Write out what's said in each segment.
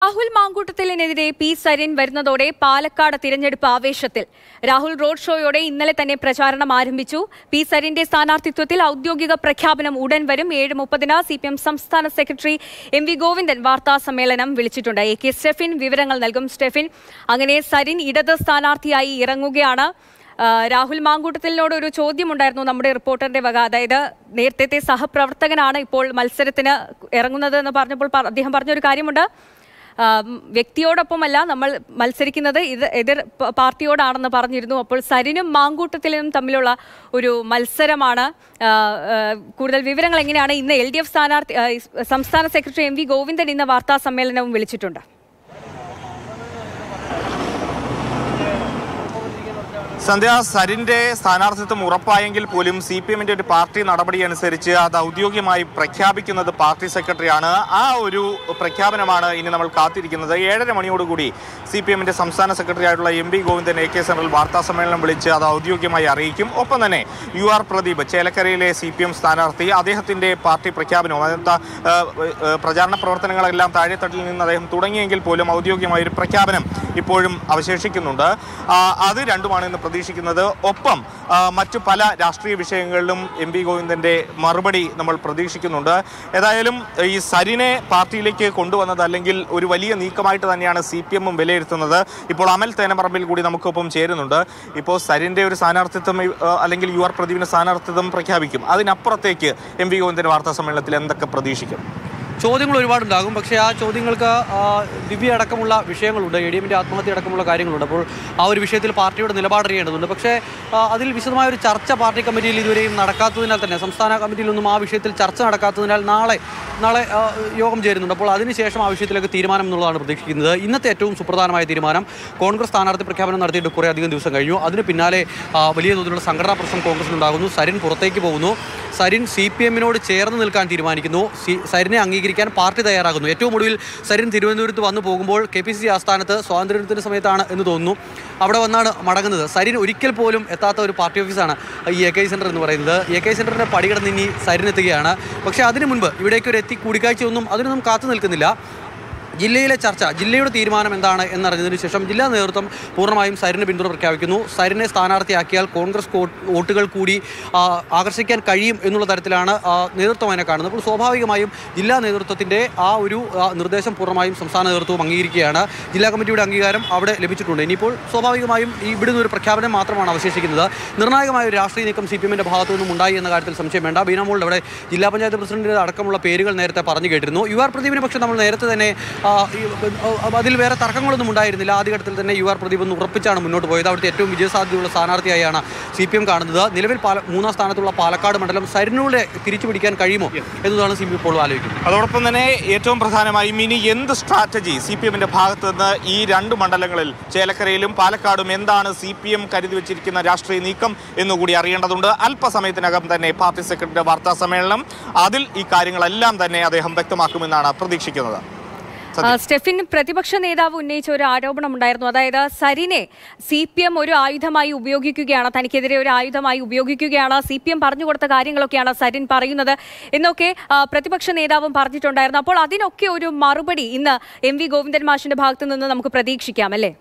Rahul മാങ്കൂട്ടത്തിലിനെതിരെ P Sarin വരുന്നതോടെ പാലക്കാട് തിരഞ്ഞെടുപ്പ് ആവേശത്തിൽ രാഹുൽ റോഡ് ഷോയോടെ ഇന്നലെ തന്നെ പ്രചാരണം ആരംഭിച്ചു പി സരിന്റെ സ്ഥാനാർത്ഥിത്വത്തിൽ ഔദ്യോഗിക പ്രഖ്യാപനം ഉടൻ വരും ഏഴ് മുപ്പതിന് സി പി എം സംസ്ഥാന സെക്രട്ടറി എം വി ഗോവിന്ദൻ വാർത്താ സമ്മേളനം വിളിച്ചിട്ടുണ്ട് എ കെ സ്റ്റെഫിൻ വിവരങ്ങൾ നൽകും സ്റ്റെഫിൻ അങ്ങനെ സരിൻ ഇടത് സ്ഥാനാർത്ഥിയായി ഇറങ്ങുകയാണ് ആ, രാഹുൽ മാങ്കൂട്ടത്തിലിനോട് ഒരു ചോദ്യമുണ്ടായിരുന്നു നമ്മുടെ റിപ്പോർട്ടറിന്റെ വക അതായത് നേരത്തെ സഹപ്രവർത്തകനാണ് ഇപ്പോൾ മത്സരത്തിന് ഇറങ്ങുന്നത് എന്ന് പറഞ്ഞപ്പോൾ പ- അദ്ദേഹം പറഞ്ഞൊരു കാര്യമുണ്ട് ആ, ഉം, വ്യക്തിയോടൊപ്പമല്ല നമ്മൾ മത്സരിക്കുന്നത് ഇത് എതിർ പ- പാർട്ടിയോടാണെന്ന് പറഞ്ഞിരുന്നു അപ്പോൾ സരിനും മാങ്കൂട്ടത്തിലും തമ്മിലുള്ള ഒരു മത്സരമാണ് ആ, ആ, കൂടുതൽ വിവരങ്ങൾ എങ്ങനെയാണ് ഇന്ന് എൽ ഡി എഫ് സ്ഥാനാർത്ഥി ആ, സംസ്ഥാന സെക്രട്ടറി എം വി ഗോവിന്ദൻ ഇന്ന് വാർത്താ സമ്മേളനവും വിളിച്ചിട്ടുണ്ട് സന്ധ്യ സരിന്റെ സ്ഥാനാർത്ഥിത്വം ഉറപ്പായെങ്കിൽ പോലും സി പി എമ്മിന്റെ ഒരു പാർട്ടി നടപടി അനുസരിച്ച് അത് ഔദ്യോഗികമായി പ്രഖ്യാപിക്കുന്നത് പാർട്ടി സെക്രട്ടറിയാണ് ആ ഒരു പ്രഖ്യാപനമാണ് ഇനി നമ്മൾ കാത്തിരിക്കുന്നത് ഏഴര മണിയോടുകൂടി സി പി എമ്മിന്റെ സംസ്ഥാന സെക്രട്ടറി ആയിട്ടുള്ള M P Govindan A K central വാർത്താ സമ്മേളനം വിളിച്ച് അത് ഔദ്യോഗികമായി അറിയിക്കും ഒപ്പം തന്നെ യു ആർ പ്രദീപ് ചേലക്കരയിലെ സി പി എം സ്ഥാനാർത്ഥി അദ്ദേഹത്തിന്റെ പാർട്ടി പ്രഖ്യാപനവും അതിനകത്ത് ആ, ആ, പ്രചാരണ പ്രവർത്തനങ്ങളെല്ലാം താഴെത്തട്ടിൽ നിന്ന് അദ്ദേഹം തുടങ്ങിയെങ്കിൽ പോലും ഔദ്യോഗികമായ ഒരു പ്രഖ്യാപനം ഇപ്പോഴും അവശേഷിക്കുന്നുണ്ട് ആ, അത് രണ്ടുമാണ് ഇന്ന് പ്രതീക്ഷിക്കുന്നത് ഒപ്പം ആ, മറ്റു പല രാഷ്ട്രീയ വിഷയങ്ങളിലും എം പി ഗോവിന്ദന്റെ മറുപടി നമ്മൾ പ്രതീക്ഷിക്കുന്നുണ്ട് ഏതായാലും ഈ സരിനെ പാർട്ടിയിലേക്ക് കൊണ്ടുവന്നത് അല്ലെങ്കിൽ ഒരു വലിയ നീക്കമായിട്ട് തന്നെയാണ് സി പി എമ്മും വിലയിരുത്തുന്നത് ഇപ്പോൾ അമൽ തേനമറമ്പിൽ കൂടി നമുക്കൊപ്പം ചേരുന്നുണ്ട് ഇപ്പോൾ സരിന്റെ ഒരു സ്ഥാനാർത്ഥിത്വം ആ, അല്ലെങ്കിൽ യു ആർ പ്രദീപിന്റെ സ്ഥാനാർത്ഥിത്വം പ്രഖ്യാപിക്കും അതിനപ്പുറത്തേക്ക് എം വി ഗോവിന്ദന്റെ വാർത്താ സമ്മേളനത്തിൽ എന്തൊക്കെ പ്രതീക്ഷിക്കും ചോദ്യങ്ങൾ ഒരുപാടുണ്ടാകും പക്ഷേ ആ ചോദ്യങ്ങൾക്ക് ആ, ദിവ്യ അടക്കമുള്ള വിഷയങ്ങളുണ്ട് എ ഡി എമ്മിൻ്റെ ആത്മഹത്യ അടക്കമുള്ള കാര്യങ്ങളുണ്ട് അപ്പോൾ ആ ഒരു വിഷയത്തിൽ പാർട്ടിയുടെ നിലപാടറിയേണ്ടതുണ്ട് പക്ഷേ ആ, അതിൽ വിശദമായ ഒരു ചർച്ച പാർട്ടി കമ്മിറ്റിയിൽ ഇതുവരെയും നടക്കാത്തതിനാൽ തന്നെ സംസ്ഥാന കമ്മിറ്റിയിലൊന്നും ആ വിഷയത്തിൽ ചർച്ച നടക്കാത്തതിനാൽ നാളെ നാളെ ആ, യോഗം ചേരുന്നുണ്ട് അപ്പോൾ അതിനുശേഷം ആ വിഷയത്തിലേക്ക് തീരുമാനം എന്നുള്ളതാണ് പ്രതീക്ഷിക്കുന്നത് ഇന്നത്തെ ഏറ്റവും സുപ്രധാനമായ തീരുമാനം കോൺഗ്രസ് സ്ഥാനാർത്ഥി പ്രഖ്യാപനം നടത്തിയിട്ട് കുറേ അധികം ദിവസം കഴിഞ്ഞു അതിന് പിന്നാലെ ആ, വലിയ തോതിലുള്ള സംഘടനാ പ്രശ്നം കോൺഗ്രസിനുണ്ടാകുന്നു സരിൻ പുറത്തേക്ക് പോകുന്നു സരിൻ സി പി എമ്മിനോട് ചേർന്ന് നിൽക്കാൻ തീരുമാനിക്കുന്നു സി- സരിനെ അംഗീകരിക്കാൻ പാർട്ടി തയ്യാറാകുന്നു ഏറ്റവും ഒടുവിൽ സരിൻ തിരുവനന്തപുരത്ത് വന്നു പോകുമ്പോൾ കെ പി സി സി ആസ്ഥാനത്ത് സ്വാതന്ത്ര്യദിനത്തിന്റെ സമയത്താണ് എന്ന് തോന്നുന്നു അവിടെ വന്നാണ് മടങ്ങുന്നത് സരിൻ ഒരിക്കൽ പോലും എത്താത്ത ഒരു പാർട്ടി ഓഫീസാണ് ഈ എ കെ സെൻറ്റർ എന്ന് പറയുന്നത് എ കെ സെൻറ്ററിൻ്റെ പടികടന്ന് ഇനി സരിനെത്തുകയാണ് പക്ഷേ അതിനു മുൻപ് ഇവിടേക്ക് ഒരു എത്തി കൂടിക്കാഴ്ചയൊന്നും അതിനൊന്നും കാത്തു നിൽക്കുന്നില്ല ജില്ലയിലെ ചർച്ച ജില്ലയുടെ തീരുമാനം എന്താണ് എന്നറിഞ്ഞതിന് ശേഷം ജില്ലാ നേതൃത്വം പൂർണ്ണമായും സരിന് പിന്തുണ പ്രഖ്യാപിക്കുന്നു സരിനെ സ്ഥാനാർത്ഥിയാക്കിയാൽ കോൺഗ്രസ് കോ- വോട്ടുകൾ കൂടി ആ, ആകർഷിക്കാൻ കഴിയും എന്നുള്ള തരത്തിലാണ് ആ, നേതൃത്വം അതിനെ കാണുന്നത് അപ്പോൾ സ്വാഭാവികമായും ജില്ലാ നേതൃത്വത്തിൻ്റെ ആ ഒരു ആ, നിർദ്ദേശം പൂർണ്ണമായും സംസ്ഥാന നേതൃത്വം അംഗീകരിക്കുകയാണ് ജില്ലാ കമ്മിറ്റിയുടെ അംഗീകാരം അവിടെ ലഭിച്ചിട്ടുണ്ട് ഇനിയിപ്പോൾ സ്വാഭാവികമായും ഈ ഇവിടുന്ന് ഒരു പ്രഖ്യാപനം മാത്രമാണ് അവശേഷിക്കുന്നത് നിർണായകമായ ഒരു രാഷ്ട്രീയ നീക്കം സി പി എമ്മിൻ്റെ ഭാഗത്തു നിന്നും ഉണ്ടായി എന്ന കാര്യത്തിൽ സംശയം വേണ്ട ബീനാമോളുടെ അവിടെ ജില്ലാ പഞ്ചായത്ത് പ്രസിഡന്റിന്റെ അടക്കമുള്ള പേരുകൾ നേരത്തെ പറഞ്ഞു കേട്ടിരുന്നു യു ആർ പ്രദീപിനെ പക്ഷേ നമ്മൾ നേരത്തെ തന്നെ ആ, ഈ, ആ, അതിൽ വേറെ തർക്കങ്ങളൊന്നും ഉണ്ടായിരുന്നില്ല ആദ്യഘട്ടത്തിൽ തന്നെ യു ആർ പ്രദീപ് ഒന്ന് ഉറപ്പിച്ചാണ് മുന്നോട്ട് പോയത് അവിടുത്തെ ഏറ്റവും വിജയസാധ്യതയുള്ള സ്ഥാനാർത്ഥിയായാണ് സി പി എം കാണുന്നത് നിലവിൽ പാല മൂന്നാം സ്ഥാനത്തുള്ള പാലക്കാട് മണ്ഡലം സരിനൂടെ തിരിച്ചു പിടിക്കാൻ കഴിയുമോ എന്നതാണ് സി പി ഇപ്പോൾ ആലോചിക്കുന്നത് അതോടൊപ്പം തന്നെ ഏറ്റവും പ്രധാനമായും ഇനി എന്ത് സ്ട്രാറ്റജി സി പി എമ്മിന്റെ ഭാഗത്ത് നിന്ന് ഈ രണ്ട് മണ്ഡലങ്ങളിൽ ചേലക്കരയിലും പാലക്കാടും എന്താണ് സി പി എം കരുതി വെച്ചിരിക്കുന്ന രാഷ്ട്രീയ നീക്കം എന്നുകൂടി അറിയേണ്ടതുണ്ട് അല്പസമയത്തിനകം തന്നെ പാർട്ടി സെക്രട്ടറിയുടെ വാർത്താ സമ്മേളനം അതിൽ ഈ കാര്യങ്ങളെല്ലാം തന്നെ അദ്ദേഹം വ്യക്തമാക്കുമെന്നാണ് പ്രതീക്ഷിക്കുന്നത് ആ, സ്റ്റെഫിൻ പ്രതിപക്ഷ നേതാവ് ഉന്നയിച്ച ഒരു ആരോപണം ഉണ്ടായിരുന്നു അതായത് സരിനെ സി പി എം ഒരു ആയുധമായി ഉപയോഗിക്കുകയാണ് തനിക്കെതിരെ ഒരു ആയുധമായി ഉപയോഗിക്കുകയാണ് സി പി എം പറഞ്ഞു കൊടുത്ത കാര്യങ്ങളൊക്കെയാണ് സരിൻ പറയുന്നത് എന്നൊക്കെ ആ, പ്രതിപക്ഷ നേതാവും പറഞ്ഞിട്ടുണ്ടായിരുന്നു അപ്പോൾ അതിനൊക്കെ ഒരു മറുപടി ഇന്ന് എം വി ഗോവിന്ദൻ മാഷിന്റെ ഭാഗത്ത് നിന്ന് നമുക്ക് പ്രതീക്ഷിക്കാം അല്ലേ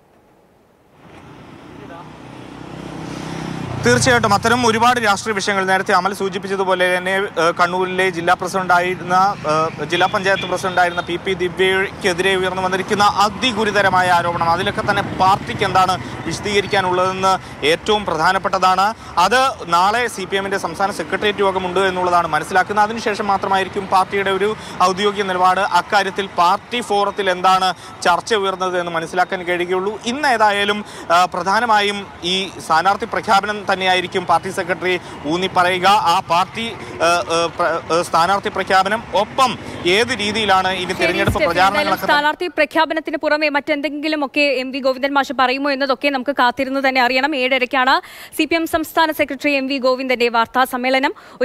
തീർച്ചയായിട്ടും അത്തരം ഒരുപാട് രാഷ്ട്രീയ വിഷയങ്ങൾ നേരത്തെ അമൽ സൂചിപ്പിച്ചതുപോലെ തന്നെ ഏഹ്, കണ്ണൂരിലെ ജില്ലാ പ്രസിഡന്റായിരുന്ന ഏഹ്, ജില്ലാ പഞ്ചായത്ത് പ്രസിഡന്റായിരുന്ന പി പി ദിവ്യയ്ക്കെതിരെ ഉയർന്നു വന്നിരിക്കുന്ന അതിഗുരുതരമായ ആരോപണം അതിലൊക്കെ തന്നെ പാർട്ടിക്ക് എന്താണ് വിശദീകരിക്കാനുള്ളതെന്ന് ഏറ്റവും പ്രധാനപ്പെട്ടതാണ് അത് നാളെ സി പി എമ്മിന്റെ സംസ്ഥാന സെക്രട്ടേറിയറ്റ് യോഗമുണ്ട് എന്നുള്ളതാണ് മനസ്സിലാക്കുന്നത് അതിനുശേഷം മാത്രമായിരിക്കും പാർട്ടിയുടെ ഒരു ഔദ്യോഗിക നിലപാട് അക്കാര്യത്തിൽ പാർട്ടി ഫോറത്തിൽ എന്താണ് ചർച്ച ഉയർന്നത് എന്ന് മനസ്സിലാക്കാൻ കഴിയുകയുള്ളൂ ഇന്ന് ഏതായാലും ആ, പ്രധാനമായും ഈ സ്ഥാനാർത്ഥി പ്രഖ്യാപനം തന്നെയായിരിക്കും പാർട്ടി സെക്രട്ടറി ഊന്നി പറയുക ആ പാർട്ടി ആ, ആ, പ്ര- ആ, സ്ഥാനാർത്ഥി പ്രഖ്യാപനം ഒപ്പം ഏത് രീതിയിലാണ് ഇനി ശരി, തിരഞ്ഞെടുപ്പ് സ്റ്റെഫിൻ. എന്തായാലും പ്രചാരണങ്ങളൊക്കെ തന്നെ- സ്ഥാനാർത്ഥി പ്രഖ്യാപനത്തിന് പുറമെ മറ്റെന്തെങ്കിലും ഒക്കെ എം വി ഗോവിന്ദൻ മാഷ് പറയുമോ എന്നതൊക്കെ നമുക്ക് കാത്തിരുന്ന് തന്നെ അറിയണം ഏഴരയ്ക്കാണ് സി പി എം സംസ്ഥാന സെക്രട്ടറി എം വി ഗോവിന്ദന്റെ വാർത്താ സമ്മേളനം